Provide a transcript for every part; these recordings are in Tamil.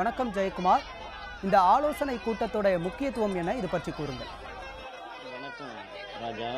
வணக்கம் ஜெயக்குமார் இந்த ஆலோசனை கூட்டத்தோட முக்கியத்துவம் என்ன இது பற்றி கூறுங்கள் வணக்கம் ராஜா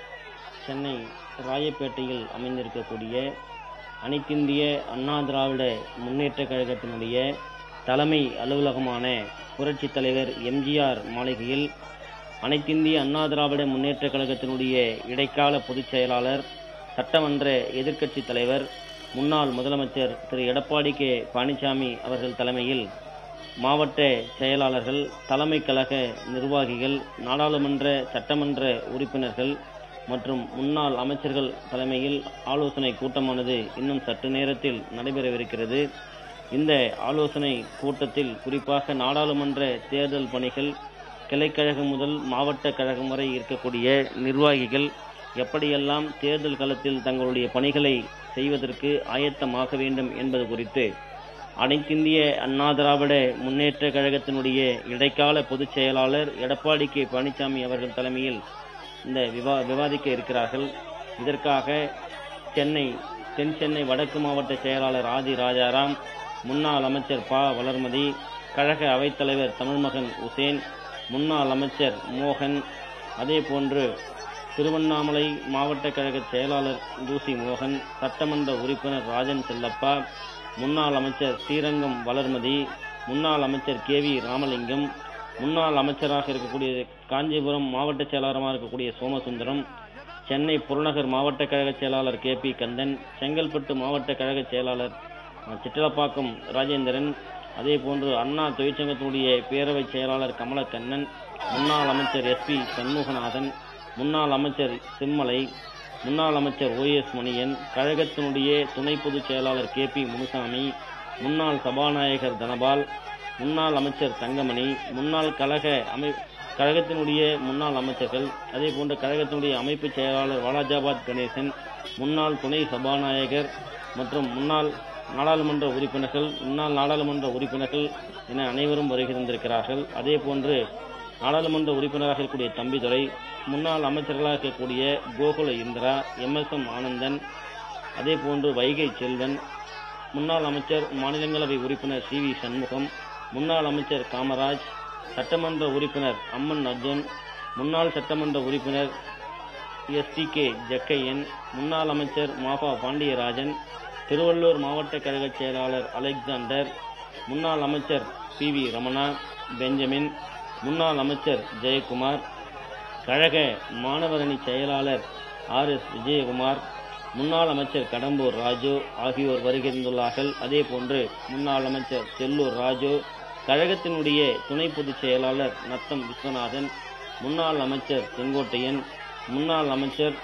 சென்னை ராயப்பேட்டையில் அமைந்திருக்கக்கூடிய அனைத்திந்திய அண்ணா திராவிட முன்னேற்றக் கழகத்தினுடைய தலைமை அலுவலகமான புரட்சித் தலைவர் எம்ஜிஆர் மாளிகையில் அனைத்திந்திய அண்ணா திராவிட முன்னேற்றக் கழகத்தினுடைய இடைக்கால பொதுச் செயலாளர் சட்டமன்ற எதிர்க்கட்சித் தலைவர் முன்னாள் முதலமைச்சர் திரு எடப்பாடி கே பழனிசாமி அவர்கள் தலைமையில் மாவட்ட செயலாளர்கள் தலைமை கழக நிர்வாகிகள் நாடாளுமன்ற சட்டமன்ற உறுப்பினர்கள் மற்றும் முன்னாள் அமைச்சர்கள் தலைமையில் ஆலோசனை கூட்டமானது இன்னும் சற்று நேரத்தில் நடைபெறவிருக்கிறது இந்த ஆலோசனை கூட்டத்தில் குறிப்பாக நாடாளுமன்ற தேர்தல் பணிகள் கிளைக்கழகம் முதல் மாவட்ட கழகம் வரை இருக்கக்கூடிய நிர்வாகிகள் எப்படியெல்லாம் தேர்தல் களத்தில் தங்களுடைய பணிகளை செய்வதற்கு ஆயத்தமாக வேண்டும் என்பது குறித்து அனைத்திந்திய அண்ணா திராவிட முன்னேற்ற கழகத்தினுடைய இடைக்கால பொதுச் செயலாளர் எடப்பாடி கே பழனிசாமி அவர்கள் தலைமையில் இந்த விவா விவாதிக்க இருக்கிறார்கள் இதற்காக சென்னை தென் சென்னை வடக்கு மாவட்ட செயலாளர் ஆதி ராஜாராம் முன்னாள் அமைச்சர் ப வளர்மதி கழக அவைத்தலைவர் தமிழ்மகன் உசேன் முன்னாள் அமைச்சர் மோகன் அதே போன்று திருவண்ணாமலை மாவட்ட கழக செயலாளர் தூசி மோகன் சட்டமன்ற உறுப்பினர் ராஜன் செல்லப்பா முன்னாள் அமைச்சர் ஸ்ரீரங்கம் வளர்மதி முன்னாள் அமைச்சர் கே வி ராமலிங்கம் முன்னாள் அமைச்சராக இருக்கக்கூடிய காஞ்சிபுரம் மாவட்ட செயலாளராக இருக்கக்கூடிய சோமசுந்தரம் சென்னை புறநகர் மாவட்ட கழக செயலாளர் கே பி கந்தன் செங்கல்பட்டு மாவட்ட கழக செயலாளர் அஹ், சிற்றலப்பாக்கம் ராஜேந்திரன் அதே போன்று அண்ணா தொழிற்சங்கத்தினுடைய பேரவை செயலாளர் கமலக்கண்ணன் முன்னாள் அமைச்சர் எஸ் பி சண்முகநாதன் முன்னாள் அமைச்சர் செம்மலை முன்னாள் அமைச்சர் ஓ எஸ் மணியன் கழகத்தினுடைய துணை பொதுச் செயலாளர் கே பி முனுசாமி முன்னாள் சபாநாயகர் தனபால் முன்னாள் அமைச்சர் தங்கமணி முன்னாள் கழக அமை கழகத்தினுடைய முன்னாள் அமைச்சர்கள் அதே போன்ற கழகத்தினுடைய அமைப்பு செயலாளர் வாலாஜாபாத் கணேசன் முன்னாள் துணை சபாநாயகர் மற்றும் முன்னாள் நாடாளுமன்ற உறுப்பினர்கள் முன்னாள் நாடாளுமன்ற உறுப்பினர்கள் என அனைவரும் வருகை தந்திருக்கிறார்கள் அதே போன்று நாடாளுமன்ற உறுப்பினராக இருக்கக்கூடிய தம்பிதுரை முன்னாள் அமைச்சர்களாக இருக்கக்கூடிய Gokula Indira M S M Anandhan அதே போன்று வைகை செல்வன் முன்னாள் அமைச்சர் மாநிலங்களவை உறுப்பினர் சி வி சண்முகம் முன்னாள் அமைச்சர் காமராஜ் சட்டமன்ற உறுப்பினர் அம்மன் அர்ஜுன் முன்னாள் சட்டமன்ற உறுப்பினர் எஸ் டி கே ஜக்கையன் முன்னாள் அமைச்சர் மாஃபா பாண்டியராஜன் திருவள்ளூர் மாவட்ட கழக செயலாளர் அலெக்சாண்டர் முன்னாள் அமைச்சர் பி வி ரமணா பெஞ்சமின் முன்னாள் அமைச்சர் ஜெயக்குமார் கழக மாணவரணி செயலாளர் ஆர் எஸ் விஜயகுமார் முன்னாள் அமைச்சர் கடம்பூர் ராஜு ஆகியோர் வருகின்றுள்ளார்கள் அதே போன்று முன்னாள் அமைச்சர் செல்லூர் ராஜு கழகத்தினுடைய துணை பொதுச் செயலாளர் நத்தம் விஸ்வநாதன் முன்னாள் அமைச்சர் செங்கோட்டையன் முன்னாள் அமைச்சர்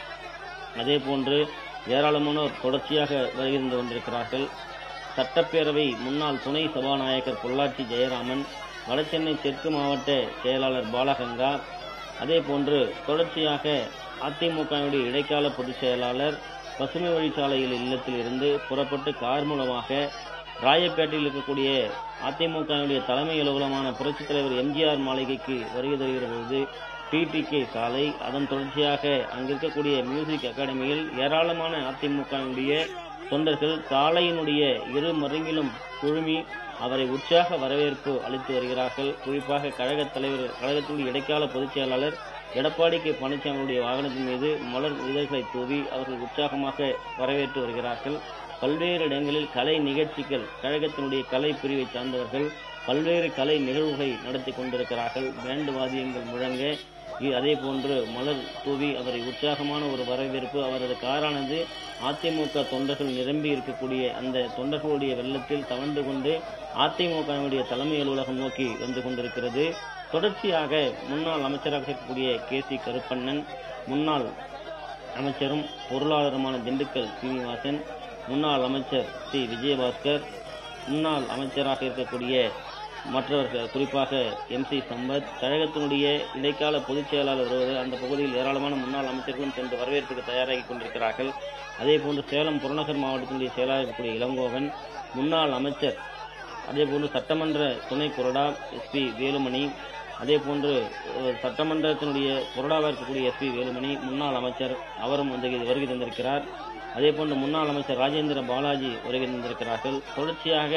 அதே போன்று ஏராளமானோர் தொடர்ச்சியாக வருகின்ற கொண்டிருக்கிறார்கள் சட்டப்பேரவை முன்னாள் துணை சபாநாயகர் பொள்ளாச்சி ஜெயராமன் வடசென்னை தெற்கு மாவட்ட செயலாளர் பாலகங்கா அதே போன்று தொடர்ச்சியாக அதிமுகவுடைய இடைக்கால பொதுச் செயலாளர் பசுமை வழிச்சாலையில் இல்லத்தில் இருந்து புறப்பட்டு கார் மூலமாக ராயப்பேட்டையில் இருக்கக்கூடிய அதிமுகவுடைய தலைமை அலுவலகமான புரட்சித் தலைவர் எம்ஜிஆர் மாளிகைக்கு வருகை தருகிற பொழுது டிடிகே சாலை அதன் தொடர்ச்சியாக அங்கு இருக்கக்கூடிய மியூசிக் அகாடமியில் ஏராளமான அதிமுகவுடைய தொண்டர்கள் சாலையினுடைய இரு மருங்கிலும் குழுமி அவரை உற்சாக வரவேற்பு அளித்து வருகிறார்கள் குறிப்பாக கழக தலைவர் கழகத்தினுடைய இடைக்கால பொதுச் செயலாளர் எடப்பாடி கே பழனிசாமியுடைய வாகனத்தின் மீது மலர் இதழ்களை தூவி அவர்கள் உற்சாகமாக வரவேற்று வருகிறார்கள் பல்வேறு இடங்களில் கலை நிகழ்ச்சிகள் கழகத்தினுடைய கலை பிரிவை சார்ந்தவர்கள் பல்வேறு கலை நிகழ்வுகளை நடத்தி கொண்டிருக்கிறார்கள் பேண்டு வாத்தியங்கள் முழங்க இ- அதே போன்று மலர் தூவி அவரை உற்சாகமான ஒரு வரவேற்பு அவரது காரானது அதிமுக தொண்டர்கள் நிரம்பி இருக்கக்கூடிய அந்த தொண்டர்களுடைய வெள்ளத்தில் தவழ்ந்து கொண்டு அதிமுகவுடைய தலைமை அலுவலகம் நோக்கி வந்து கொண்டிருக்கிறது தொடர்ச்சியாக முன்னாள் அமைச்சராக இருக்கக்கூடிய கே சி கருப்பண்ணன் முன்னாள் அமைச்சரும் பொருளாளருமான திண்டுக்கல் சீனிவாசன் முன்னாள் அமைச்சர் சி விஜயபாஸ்கர் முன்னாள் அமைச்சராக இருக்கக்கூடிய மற்றவர்கள் குறிப்பாக எம் சி சம்பத் கழகத்தினுடைய இடைக்கால பொதுச் செயலாளர் வருவது அந்த பகுதியில் ஏராளமான முன்னாள் அமைச்சர்களும் சென்று வரவேற்புக்கு தயாராகி கொண்டிருக்கிறார்கள் அதே போன்று சேலம் புறநகர் மாவட்டத்தினுடைய செயலாளர் இருக்கக்கூடிய இளங்கோவன் முன்னாள் அமைச்சர் அதே போன்று சட்டமன்ற துணை கொறடா எஸ்பி வேலுமணி அதே போன்று அஹ், சட்டமன்றத்தினுடைய கொறடாவாக இருக்கக்கூடிய எஸ்பி வேலுமணி முன்னாள் அமைச்சர் அவரும் வந்து இது வருகை தந்திருக்கிறார் அதே போன்று முன்னாள் அமைச்சர் ராஜேந்திர பாலாஜி வருகை தந்திருக்கிறார்கள் தொடர்ச்சியாக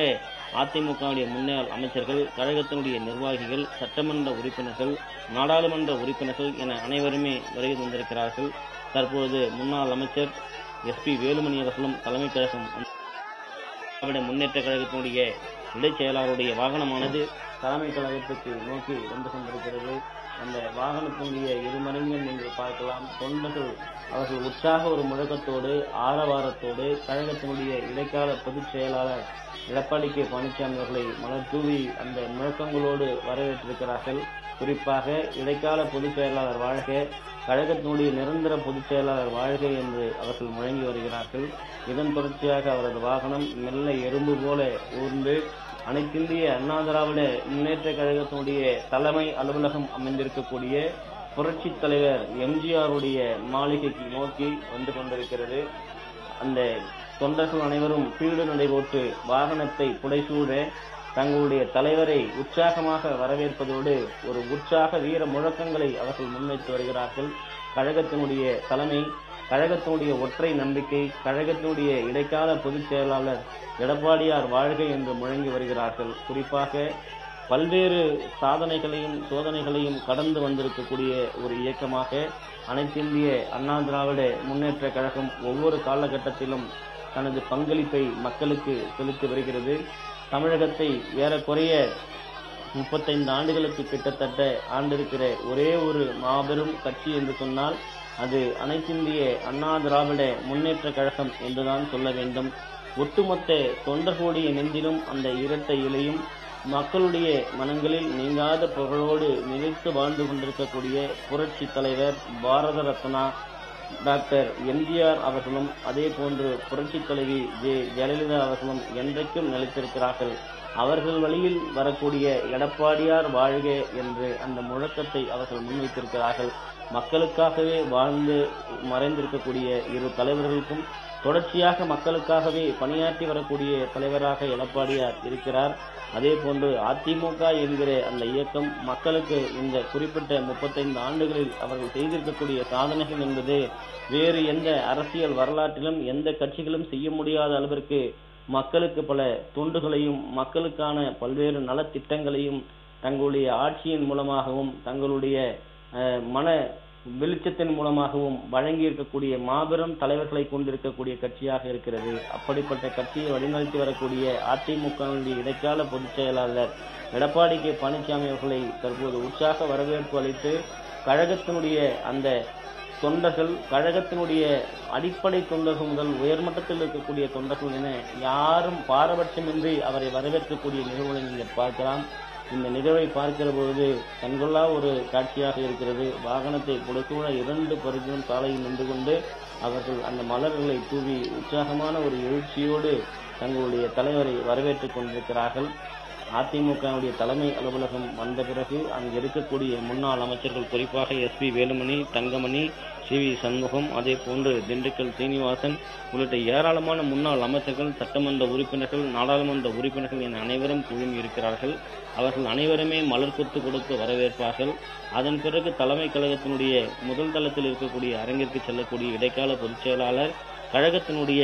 அதிமுகவுடைய முன்னாள் அமைச்சர்கள் கழகத்தினுடைய நிர்வாகிகள் சட்டமன்ற உறுப்பினர்கள் நாடாளுமன்ற உறுப்பினர்கள் என அனைவருமே வருகை தந்திருக்கிறார்கள் தற்போது முன்னாள் அமைச்சர் எஸ்பி வேலுமணி அவர்களும் தலைமை கழகம் திராவிட முன்னேற்ற கழகத்தினுடைய இடைச் செயலாளருடைய வாகனமானது தலைமை கழகத்துக்கு நோக்கி வந்து கொண்டிருக்கிறது அந்த வாகனத்தினுடைய இருமரங்கும் நீங்கள் பார்க்கலாம் தொண்டர்கள் அவர்கள் உற்சாக ஒரு முழக்கத்தோடு ஆரவாரத்தோடு கழகத்தினுடைய இடைக்கால பொதுச் செயலாளர் எடப்பாடி கே பழனிசாமி அவர்களை மலர் தூவி அந்த முழக்கங்களோடு வரவேற்றிருக்கிறார்கள் குறிப்பாக இடைக்கால பொதுச் செயலாளர் வாழ்க கழகத்தினுடைய நிரந்தர பொதுச் செயலாளர் வாழ்க என்று அவர்கள் முழங்கி வருகிறார்கள் இதன் தொடர்ச்சியாக அவரது வாகனம் மெல்ல எறும்பு போல ஊர்ந்து அனைத்திந்திய அண்ணா திராவிட முன்னேற்ற கழகத்தினுடைய தலைமை அலுவலகம் அமைந்திருக்கக்கூடிய புரட்சி தலைவர் எம்ஜிஆருடைய மாளிகைக்கு நோக்கி வந்து கொண்டிருக்கிறது அந்த தொண்டர்கள் அனைவரும் பீடு நடைபோட்டு வாகனத்தை புடைசூட தங்களுடைய தலைவரை உற்சாகமாக வரவேற்பதோடு ஒரு உற்சாக வீர முழக்கங்களை அவர்கள் முன்வைத்து வருகிறார்கள் கழகத்தினுடைய தலைமை கழகத்தினுடைய ஒற்றை நம்பிக்கை கழகத்தினுடைய இடைக்கால பொதுச் செயலாளர் எடப்பாடியார் வாழ்க என்று முழங்கி வருகிறார்கள் குறிப்பாக பல்வேறு சாதனைகளையும் சோதனைகளையும் கடந்து வந்திருக்கக்கூடிய ஒரு இயக்கமாக அனைத்திந்திய அண்ணா திராவிட முன்னேற்ற கழகம் ஒவ்வொரு காலகட்டத்திலும் தனது பங்களிப்பை மக்களுக்கு செலுத்தி வருகிறது தமிழகத்தை ஏறக்குறைய முப்பத்தைந்து ஆண்டுகளுக்கு கிட்டத்தட்ட ஆண்டிருக்கிற ஒரே ஒரு மாபெரும் கட்சி என்று சொன்னால் அது அனைத்திந்திய அண்ணா திராவிட முன்னேற்ற கழகம் என்றுதான் சொல்ல வேண்டும் ஒட்டுமொத்த தொண்டர்களுடைய நெஞ்சிலும் அந்த இரட்டை இலையும் மக்களுடைய மனங்களில் நீங்காத புகழோடு நிலைத்து வாழ்ந்து கொண்டிருக்கக்கூடிய புரட்சி தலைவர் பாரத ரத்னா டாக்டர் எம்ஜிஆர் அவர்களும் அதே போன்று புரட்சி தலைவி ஜே ஜெயலலிதா அவர்களும் என்றைக்கும் நிலைத்திருக்கிறார்கள் அவர்கள் வழியில் வரக்கூடிய எடப்பாடியார் வாழ்க என்று அந்த முழக்கத்தை அவர்கள் முன்வைத்திருக்கிறார்கள் மக்களுக்காகவே வாழ்ந்து மறைந்திருக்கக்கூடிய இரு தலைவர்களுக்கும் தொடர்ச்சியாக மக்களுக்காகவே பணியாற்றி வரக்கூடிய தலைவராக எடப்பாடியார் இருக்கிறார் அதே போன்று அதிமுக என்கிற அந்த இயக்கம் மக்களுக்கு இந்த குறிப்பிட்ட முப்பத்தைந்து ஆண்டுகளில் அவர்கள் செய்திருக்கக்கூடிய சாதனைகள் என்பது வேறு எந்த அரசியல் வரலாற்றிலும் எந்த கட்சிகளும் செய்ய முடியாத அளவிற்கு மக்களுக்கு பல தொண்டுகளையும் மக்களுக்கான பல்வேறு நலத்திட்டங்களையும் தங்களுடைய ஆட்சியின் மூலமாகவும் தங்களுடைய அஹ், மன வெளிச்சத்தின் மூலமாகவும் வழங்கி இருக்கக்கூடிய மாபெரும் தலைவர்களை கொண்டிருக்கக்கூடிய கட்சியாக இருக்கிறது அப்படிப்பட்ட கட்சியை வழிநடத்தி வரக்கூடிய அதிமுகவினுடைய இடைக்கால பொதுச் செயலாளர் எடப்பாடி கே பழனிசாமி அவர்களை தற்போது உற்சாக வரவேற்பு அளித்து கழகத்தினுடைய அந்த தொண்டர்கள் கழகத்தினுடைய அடிப்படை தொண்டர்கள் முதல் உயர்மட்டத்தில் இருக்கக்கூடிய தொண்டர்கள் என யாரும் பாரபட்சமின்றி அவரை வரவேற்கக்கூடிய நிகழ்வுகளை நீங்கள் பார்க்கலாம் இந்த நிகழ்வை பார்க்கிற பொழுது கண்கொள்ளா ஒரு காட்சியாக இருக்கிறது வாகனத்தை புடைசூழ இரண்டு பருக்கும் சாலையில் நின்று கொண்டு அவர்கள் அந்த மலர்களை தூவி உற்சாகமான ஒரு எழுச்சியோடு தங்களுடைய தலைவரை வரவேற்றுக் கொண்டிருக்கிறார்கள் அதிமுகவுடைய தலைமை அலுவலகம் வந்த பிறகு அங்கு இருக்கக்கூடிய முன்னாள் அமைச்சர்கள் குறிப்பாக S P Velumani Thangamani C V Shanmugam அதே போன்று திண்டுக்கல் சீனிவாசன் உள்ளிட்ட ஏராளமான முன்னாள் அமைச்சர்கள் சட்டமன்ற உறுப்பினர்கள் நாடாளுமன்ற உறுப்பினர்கள் என அனைவரும் குழுமி இருக்கிறார்கள் அவர்கள் அனைவருமே மலர் கொத்து கொடுத்து வரவேற்பார்கள் அதன் பிறகு தலைமை கழகத்தினுடைய முதல் தளத்தில் இருக்கக்கூடிய அரங்கிற்கு செல்லக்கூடிய இடைக்கால பொதுச் செயலாளர் கழகத்தினுடைய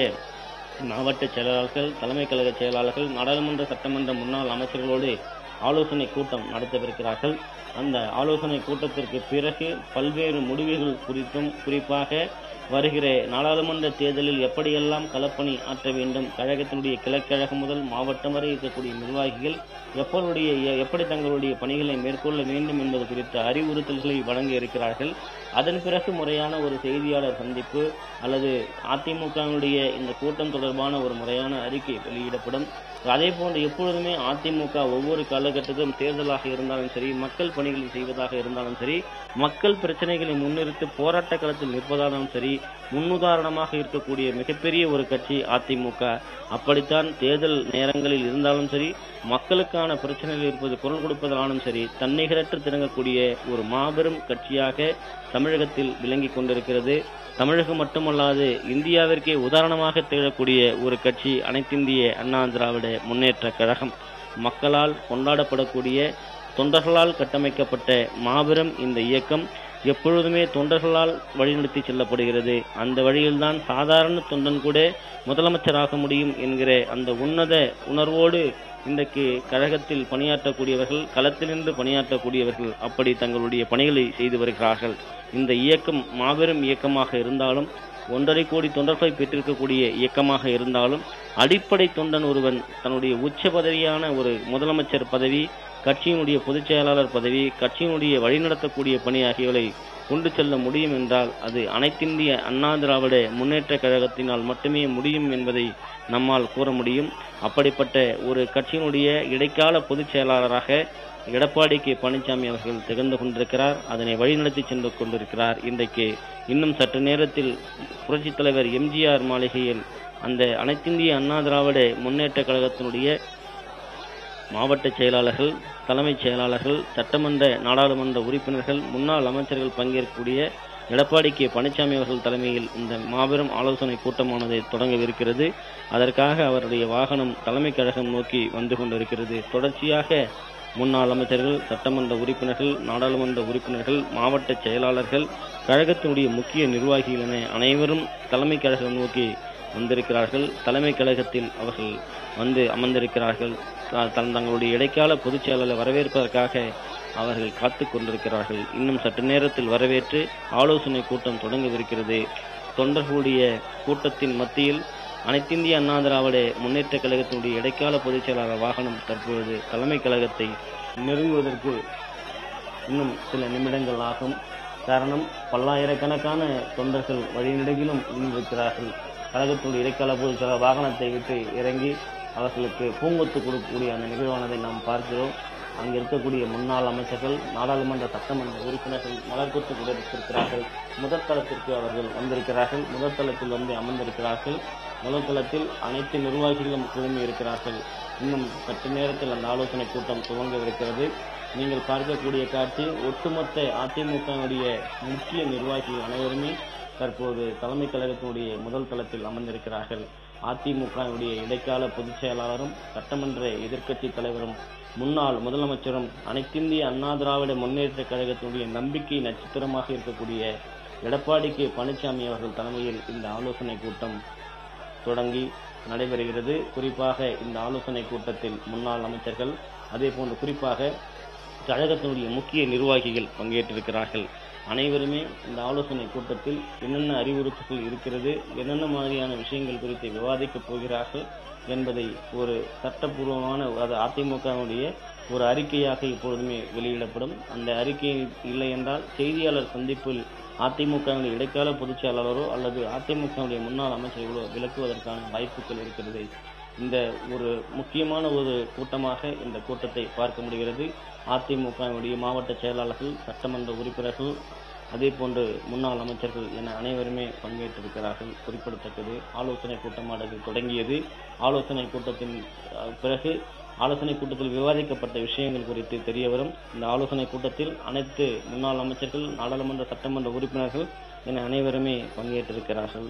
மாவட்ட செயலாளர்கள் தலைமை கழக செயலாளர்கள் நாடாளுமன்ற சட்டமன்ற முன்னாள் அமைச்சர்களோடு ஆலோசனை கூட்டம் நடத்தவிருக்கிறார்கள் அந்த ஆலோசனை கூட்டத்திற்கு பிறகு பல்வேறு முடிவுகள் குறித்தும் குறிப்பாக வருகிற நாடாளுமன்ற தேர்தலில் எப்படியெல்லாம் களப்பணி ஆற்ற வேண்டும் கழகத்தினுடைய கிழக்கழகம் முதல் மாவட்டம் வரை இருக்கக்கூடிய நிர்வாகிகள் எப்பொழுடைய எப்படி தங்களுடைய பணிகளை மேற்கொள்ள வேண்டும் என்பது குறித்த அறிவுறுத்தல்களை வழங்க இருக்கிறார்கள் அதன் பிறகு முறையான ஒரு செய்தியாளர் சந்திப்பு அல்லது அதிமுகவினுடைய இந்த கூட்டம் தொடர்பான ஒரு முறையான அறிக்கை வெளியிடப்படும் அதே போன்று எப்பொழுதுமே அதிமுக ஒவ்வொரு காலகட்டத்திலும் தேர்தலாக இருந்தாலும் சரி மக்கள் பணிகளை செய்வதாக இருந்தாலும் சரி மக்கள் பிரச்சனைகளை முன்னிறுத்தி போராட்ட களத்தில் நிற்பதாலும் சரி முன்னுதாரணமாக இருக்கக்கூடிய மிகப்பெரிய ஒரு கட்சி அதிமுக அப்படித்தான் தேர்தல் நேரங்களில் இருந்தாலும் சரி மக்களுக்கான பிரச்சனைகள் இருப்பது குரல் கொடுப்பதாலும் சரி தன்னிகரற்று திறங்கக்கூடிய ஒரு மாபெரும் கட்சியாக தமிழகத்தில் விளங்கிக் கொண்டிருக்கிறது தமிழகம் மட்டுமல்லாது இந்தியாவிற்கே உதாரணமாக திகழக்கூடிய ஒரு கட்சி அனைத்திந்திய அண்ணா திராவிட முன்னேற்ற கழகம் மக்களால் கொண்டாடப்படக்கூடிய தொண்டர்களால் கட்டமைக்கப்பட்ட மாபெரும் இந்த இயக்கம் எப்பொழுதுமே தொண்டர்களால் வழிநடத்தி செல்லப்படுகிறது அந்த வழியில்தான் சாதாரண தொண்டன் கூட முதலமைச்சராக முடியும் என்கிற அந்த உன்னத உணர்வோடு இன்றைக்கு கழகத்தில் பணியாற்றக்கூடியவர்கள் களத்திலிருந்து பணியாற்றக்கூடியவர்கள் அப்படி தங்களுடைய பணிகளை செய்து வருகிறார்கள் இந்த இயக்கம் மாபெரும் இயக்கமாக இருந்தாலும் ஒன்றரை கோடி தொண்டர்களை பெற்றிருக்கக்கூடிய இயக்கமாக இருந்தாலும் அடிப்படை தொண்டன் ஒருவன் தன்னுடைய உச்ச பதவியான ஒரு முதலமைச்சர் பதவி கட்சியினுடைய பொதுச் செயலாளர் பதவி கட்சியினுடைய வழிநடத்தக்கூடிய பணி ஆகியவை கொண்டு செல்ல முடியும் என்றால் அது அனைத்திந்திய அண்ணா திராவிட முன்னேற்ற கழகத்தினால் மட்டுமே முடியும் என்பதை நம்மால் கூற முடியும் அப்படிப்பட்ட ஒரு கட்சியினுடைய இடைக்கால பொதுச் செயலாளராக எடப்பாடி கே பழனிசாமி அவர்கள் திகழ்ந்து கொண்டிருக்கிறார் அதனை வழிநடத்தி சென்று கொண்டிருக்கிறார் இன்றைக்கு இன்னும் சற்று நேரத்தில் புரட்சித் தலைவர் எம்ஜிஆர் மாளிகையில் அந்த அனைத்திந்திய அண்ணா திராவிட முன்னேற்ற கழகத்தினுடைய மாவட்ட செயலாளர்கள் தலைமைச் செயலாளர்கள் சட்டமன்ற நாடாளுமன்ற உறுப்பினர்கள் முன்னாள் அமைச்சர்கள் பங்கேற்கக்கூடிய எடப்பாடி கே பழனிசாமி அவர்கள் தலைமையில் இந்த மாபெரும் ஆலோசனை கூட்டமானது தொடங்கவிருக்கிறது அதற்காக அவருடைய வாகனம் தலைமை கழகம் நோக்கி வந்து கொண்டிருக்கிறது தொடர்ச்சியாக முன்னாள் அமைச்சர்கள் சட்டமன்ற உறுப்பினர்கள் நாடாளுமன்ற உறுப்பினர்கள் மாவட்ட செயலாளர்கள் கழகத்தினுடைய முக்கிய நிர்வாகிகள் என அனைவரும் தலைமை கழகம் நோக்கி வந்திருக்கிறார்கள் தலைமை கழகத்தில் அவர்கள் வந்து அமர்ந்திருக்கிறார்கள் த- தன் தங்களுடைய இடைக்கால பொதுச் செயலாளரை வரவேற்பதற்காக அவர்கள் காத்து கொண்டிருக்கிறார்கள் இன்னும் சற்று நேரத்தில் வரவேற்று ஆலோசனை கூட்டம் தொடங்கவிருக்கிறது தொண்டர்களுடைய கூட்டத்தின் மத்தியில் அனைத்திந்திய அண்ணா திராவிட முன்னேற்ற கழகத்தினுடைய இடைக்கால பொதுச் செயலாளர் வாகனம் தற்பொழுது தலைமை கழகத்தை நெருங்குவதற்கு இன்னும் சில நிமிடங்கள் ஆகும் காரணம் பல்லாயிரக்கணக்கான தொண்டர்கள் வழிநெடுகிலும் இருக்கிறார்கள் கழகத்தினுடைய இடைக்கால பொதுச் செயலாளர் வாகனத்தை விட்டு இறங்கி அவர்களுக்கு பூங்கொத்து கொடுக்கக்கூடிய அந்த நிகழ்வானதை நாம் பார்க்கிறோம் அங்கு இருக்கக்கூடிய முன்னாள் அமைச்சர்கள் நாடாளுமன்ற சட்டமன்ற உறுப்பினர்கள் மலர்கொத்து கொடுத்திருக்கிறார்கள் முதற் தளத்திற்கு அவர்கள் வந்திருக்கிறார்கள் முதற் தளத்தில் வந்து அமர்ந்திருக்கிறார்கள் முதல் தளத்தில் அனைத்து நிர்வாகிகளும் குழுமி இருக்கிறார்கள் இன்னும் சற்று நேரத்தில் அந்த ஆலோசனை கூட்டம் துவங்கவிருக்கிறது நீங்கள் பார்க்கக்கூடிய காட்சி ஒட்டுமொத்த அதிமுகவுடைய முக்கிய நிர்வாகிகள் அனைவருமே தற்போது தலைமை கழகத்தினுடைய முதல் தளத்தில் அமர்ந்திருக்கிறார்கள் அதிமுகவுடைய இடைக்கால பொதுச் செயலாளரும் சட்டமன்ற எதிர்க்கட்சி தலைவரும் முன்னாள் முதலமைச்சரும் அனைத்திந்திய அண்ணா திராவிட முன்னேற்ற கழகத்தினுடைய நம்பிக்கை நட்சத்திரமாக இருக்கக்கூடிய எடப்பாடி கே பழனிசாமி அவர்கள் தலைமையில் இந்த ஆலோசனை கூட்டம் தொடங்கி நடைபெறுகிறது குறிப்பாக இந்த ஆலோசனை கூட்டத்தில் முன்னாள் அமைச்சர்கள் அதே போன்று குறிப்பாக கழகத்தினுடைய முக்கிய நிர்வாகிகள் பங்கேற்றிருக்கிறார்கள் அனைவருமே இந்த ஆலோசனை கூட்டத்தில் என்னென்ன அறிவுறுத்தல்கள் இருக்கிறது என்னென்ன மாதிரியான விஷயங்கள் குறித்து விவாதிக்கப் போகிறார்கள் என்பதை ஒரு சட்டப்பூர்வமான அது அதிமுகவுடைய ஒரு அறிக்கையாக இப்பொழுதுமே வெளியிடப்படும் அந்த அறிக்கை இல்லை என்றால் செய்தியாளர் சந்திப்பில் அதிமுகவினுடைய இடைக்கால பொதுச் செயலாளரோ அல்லது அதிமுகவுடைய முன்னாள் அமைச்சர்களோ விளக்குவதற்கான வாய்ப்புகள் இருக்கிறது இந்த ஒரு முக்கியமான ஒரு கூட்டமாக இந்த கூட்டத்தை பார்க்க முடிகிறது அதிமுகவுடைய மாவட்ட செயலாளர்கள் சட்டமன்ற உறுப்பினர்கள் அதே போன்று முன்னாள் அமைச்சர்கள் என அனைவருமே பங்கேற்றிருக்கிறார்கள் குறிப்பிடத்தக்கது ஆலோசனை கூட்டமானது தொடங்கியது ஆலோசனை கூட்டத்தின் அஹ், பிறகு ஆலோசனை கூட்டத்தில் விவாதிக்கப்பட்ட விஷயங்கள் குறித்து தெரிய வரும் இந்த ஆலோசனை கூட்டத்தில் அனைத்து முன்னாள் அமைச்சர்கள் நாடாளுமன்ற சட்டமன்ற உறுப்பினர்கள் என அனைவருமே பங்கேற்றிருக்கிறார்கள்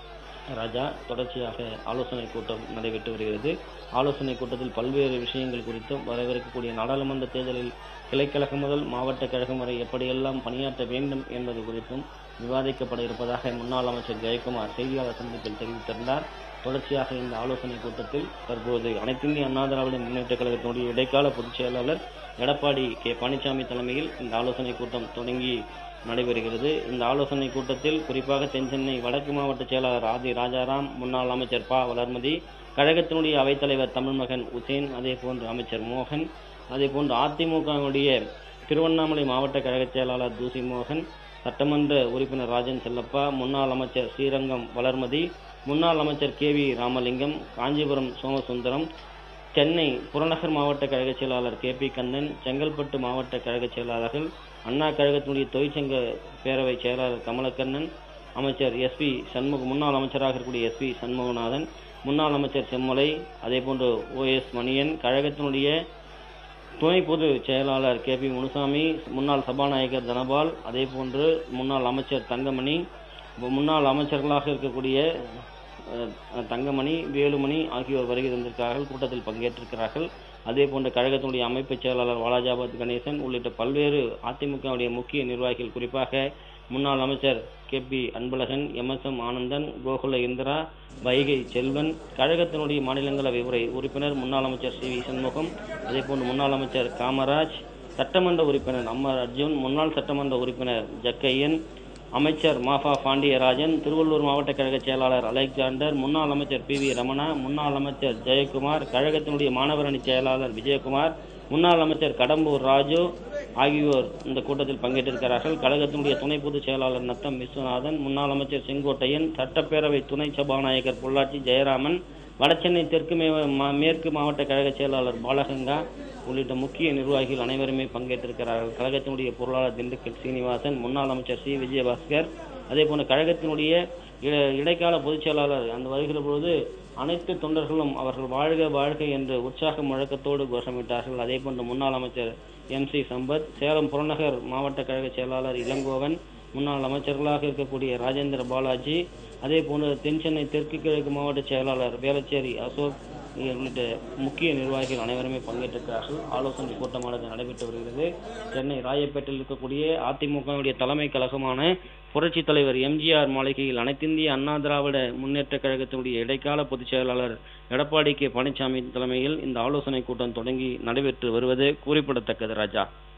ராஜா தொடர்ச்சியாக ஆலோசனை கூட்டம் நடைபெற்று வருகிறது ஆலோசனை கூட்டத்தில் பல்வேறு விஷயங்கள் குறித்தும் வரவிருக்கக்கூடிய நாடாளுமன்ற தேர்தலில் கிளைக்கழகம் முதல் மாவட்ட கழகம் வரை எப்படியெல்லாம் பணியாற்ற வேண்டும் என்பது குறித்தும் விவாதிக்கப்பட இருப்பதாக முன்னாள் அமைச்சர் ஜெயக்குமார் செய்தியாளர் சந்திப்பில் தெரிவித்திருந்தார் தொடர்ச்சியாக இந்த ஆலோசனை கூட்டத்தில் தற்போது அனைத்திந்திய அண்ணா திராவிட முன்னேற்ற கழகத்தினுடைய இடைக்கால பொதுச் செயலாளர் எடப்பாடி கே பழனிசாமி தலைமையில் இந்த ஆலோசனை கூட்டம் தொடங்கி நடைபெறுகிறது இந்த ஆலோசனை கூட்டத்தில் குறிப்பாக தென்சென்னை வடக்கு மாவட்ட செயலாளர் ஆதி ராஜாராம் முன்னாள் அமைச்சர் ப வளர்மதி கழகத்தினுடைய அவைத்தலைவர் தமிழ்மகன் உசேன் அதே போன்று அமைச்சர் மோகன் அதே போன்று அதிமுகவுடைய திருவண்ணாமலை மாவட்ட கழக செயலாளர் தூசி மோகன் சட்டமன்ற உறுப்பினர் ராஜன் செல்லப்பா முன்னாள் அமைச்சர் ஸ்ரீரங்கம் வளர்மதி முன்னாள் அமைச்சர் கே வி ராமலிங்கம் காஞ்சிபுரம் சோமசுந்தரம் சென்னை புறநகர் மாவட்ட கழக செயலாளர் கே பி கண்ணன் செங்கல்பட்டு மாவட்ட கழக செயலாளர்கள் அண்ணா கழகத்தினுடைய தொழிற்சங்க பேரவை செயலாளர் கமலக்கண்ணன் அமைச்சர் எஸ்பி சண்முக முன்னாள் அமைச்சராக இருக்கக்கூடிய எஸ்பி சண்முகநாதன் முன்னாள் அமைச்சர் செம்மலை அதே போன்று ஓஎஸ் மணியன் கழகத்தினுடைய துணை பொது செயலாளர் கே பி முனுசாமி முன்னாள் சபாநாயகர் தனபால் அதே போன்று முன்னாள் அமைச்சர் தங்கமணி முன்னாள் அமைச்சர்களாக இருக்கக்கூடிய அஹ், தங்கமணி வேலுமணி ஆகியோர் வருகை தந்திருக்கிறார்கள் கூட்டத்தில் பங்கேற்றிருக்கிறார்கள் அதே போன்று கழகத்தினுடைய அமைப்பு செயலாளர் வாலாஜாபாத் கணேசன் உள்ளிட்ட பல்வேறு அதிமுகவுடைய முக்கிய நிர்வாகிகள் குறிப்பாக முன்னாள் அமைச்சர் K P Anbazhagan M S M Anandhan Gokula Indira Vaigai Selvan கழகத்தினுடைய மாநிலங்களவை உரை உறுப்பினர் முன்னாள் அமைச்சர் சி வி சண்முகம் அதேபோன்று முன்னாள் அமைச்சர் காமராஜ் சட்டமன்ற உறுப்பினர் அம்மர் அர்ஜுன் முன்னாள் சட்டமன்ற உறுப்பினர் ஜக்கையன் அமைச்சர் மாஃபா பாண்டியராஜன் திருவள்ளூர் மாவட்ட கழக செயலாளர் அலெக்சாண்டர் முன்னாள் அமைச்சர் பி வி ரமணா முன்னாள் அமைச்சர் ஜெயக்குமார் கழகத்தினுடைய மாணவர் அணி செயலாளர் விஜயகுமார் முன்னாள் அமைச்சர் கடம்பூர் ராஜு ஆகியோர் இந்த கூட்டத்தில் பங்கேற்றிருக்கிறார்கள் கழகத்தினுடைய துணை பொதுச் செயலாளர் நத்தம் விஸ்வநாதன் முன்னாள் அமைச்சர் செங்கோட்டையன் சட்டப்பேரவை துணை சபாநாயகர் பொள்ளாச்சி ஜெயராமன் வடசென்னை தெற்கு மே மா- மேற்கு மாவட்ட கழக செயலாளர் பாலகங்கா உள்ளிட்ட முக்கிய நிர்வாகிகள் அனைவருமே பங்கேற்றிருக்கிறார்கள் கழகத்தினுடைய பொருளாளர் திண்டுக்கல் சீனிவாசன் முன்னாள் அமைச்சர் சி விஜயபாஸ்கர் அதே போன்ற கழகத்தினுடைய இட- இடைக்கால பொதுச் செயலாளர் அந்த வருகிற பொழுது அனைத்து தொண்டர்களும் அவர்கள் வாழ்க வாழ்க என்று உற்சாக முழக்கத்தோடு கோஷமிட்டார்கள் அதே போன்று முன்னாள் அமைச்சர் எம் சி சம்பத் சேலம் புறநகர் மாவட்ட கழக செயலாளர் இளங்கோவன் முன்னாள் அமைச்சர்களாக இருக்கக்கூடிய ராஜேந்திர பாலாஜி அதே போன்று தென்சென்னை தெற்கு கிழக்கு மாவட்ட செயலாளர் வேளச்சேரி அசோக் உள்ளிட்ட முக்கிய நிர்வாகிகள் அனைவருமே பங்கேற்றிருக்கிறார்கள் ஆலோசனை கூட்டமானது நடைபெற்று வருகிறது சென்னை ராயப்பேட்டையில் இருக்கக்கூடிய அதிமுகவுடைய தலைமை கழகமான புரட்சி தலைவர் எம்ஜிஆர் மாளிகையில் அனைத்திந்திய அண்ணா திராவிட முன்னேற்ற கழகத்தினுடைய இடைக்கால பொதுச் செயலாளர் எடப்பாடி கே பழனிசாமி தலைமையில் இந்த ஆலோசனை கூட்டம் தொடங்கி நடைபெற்று வருவது குறிப்பிடத்தக்கது ராஜா